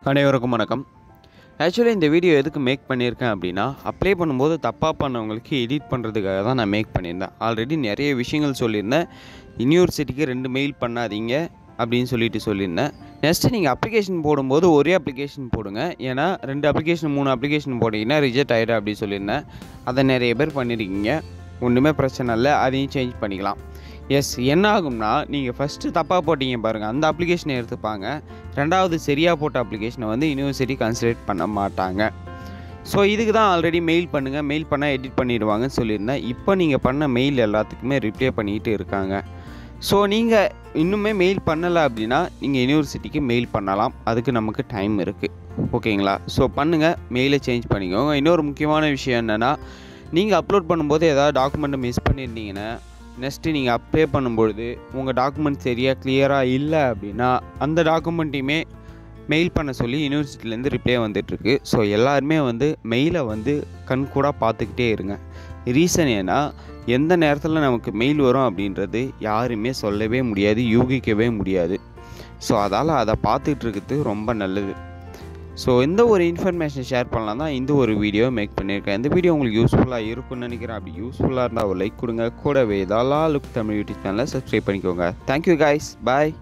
அனைவருக்கும் வணக்கம் ஆக்சுவலி இந்த வீடியோ எதுக்கு மேக் பண்ணியிருக்கேன் அப்படின்னா அப்ளை பண்ணும்போது தப்பாக பண்ணவங்களுக்கு எடிட் பண்ணுறதுக்காக தான் நான் மேக் பண்ணியிருந்தேன் ஆல்ரெடி நிறைய விஷயங்கள் சொல்லியிருந்தேன் யூனிவர்சிட்டிக்கு ரெண்டு மெயில் பண்ணாதீங்க அப்படின்னு சொல்லிட்டு சொல்லியிருந்தேன் நெக்ஸ்ட்டு நீங்கள் அப்ளிகேஷன் போடும்போது ஒரே அப்ளிகேஷன் போடுங்க ஏன்னா ரெண்டு அப்ளிகேஷன் மூணு அப்ளிகேஷன் போட்டிங்கன்னா ரிஜெக்ட் ஆகிடும் அப்படின்னு சொல்லியிருந்தேன் அதை நிறைய பேர் பண்ணியிருக்கீங்க ஒன்றுமே பிரச்சனை இல்லை அதையும் சேஞ்ச் பண்ணிக்கலாம் எஸ் என்ன ஆகும்னா நீங்கள் ஃபஸ்ட்டு தப்பாக போட்டீங்க பாருங்கள் அந்த அப்ளிகேஷனை எடுத்துப்பாங்க ரெண்டாவது சரியாக போட்ட அப்ளிகேஷனை வந்து யூனிவர்சிட்டி கன்சிடர் பண்ண மாட்டாங்க ஸோ இதுக்கு தான் ஆல்ரெடி மெயில் பண்ணுங்கள் மெயில் பண்ணால் எடிட் பண்ணிடுவாங்கன்னு சொல்லியிருந்தேன் இப்போ நீங்கள் பண்ண மெயில் எல்லாத்துக்குமே ரிப்ளை பண்ணிக்கிட்டு இருக்காங்க ஸோ நீங்கள் இன்னுமே மெயில் பண்ணலை அப்படின்னா நீங்கள் யூனிவர்சிட்டிக்கு மெயில் பண்ணலாம் அதுக்கு நமக்கு டைம் இருக்குது ஓகேங்களா ஸோ பண்ணுங்கள் மெயிலை சேஞ்ச் பண்ணிக்கோங்க இன்னொரு முக்கியமான விஷயம் என்னென்னா நீங்கள் அப்லோட் பண்ணும்போது ஏதாவது டாக்குமெண்ட்டை மிஸ் பண்ணியிருந்தீங்கன்னா நெக்ஸ்ட்டு நீங்கள் அப்ளை பண்ணும்பொழுது உங்கள் டாக்குமெண்ட் சரியாக கிளியராக இல்லை அப்படின்னா அந்த டாக்குமெண்ட்டையுமே மெயில் பண்ண சொல்லி யூனிவர்சிட்டிலேருந்து ரிப்ளை வந்துட்டுருக்கு ஸோ எல்லாருமே வந்து மெயிலை வந்து கண்கூடாக பார்த்துக்கிட்டே இருங்க ரீசன் ஏன்னா எந்த நேரத்தில் நமக்கு மெயில் வரும் அப்படின்றது யாருமே சொல்லவே முடியாது யூகிக்கவே முடியாது ஸோ அதால் அதை பார்த்துட்டு இருக்கிறது ரொம்ப நல்லது ஸோ இந்த ஒரு இன்ஃபர்மேஷன் ஷேர் பண்ணலாம் தான் இந்த ஒரு வீடியோ மேக் பண்ணியிருக்கேன் இந்த வீடியோ உங்களுக்கு யூஸ்ஃபுல்லாக இருக்கும்னு நினைக்கிறேன் அப்படி யூஸ்ஃபுல்லாக இருந்தால் ஒரு லைக் கொடுங்க கூடவே இதெல்லாம் லுக் தமிழ் யூடியூப் சேனலை சப்ஸ்கிரைப் பண்ணிக்கோங்க தேங்க்யூ காய்ஸ் பாய்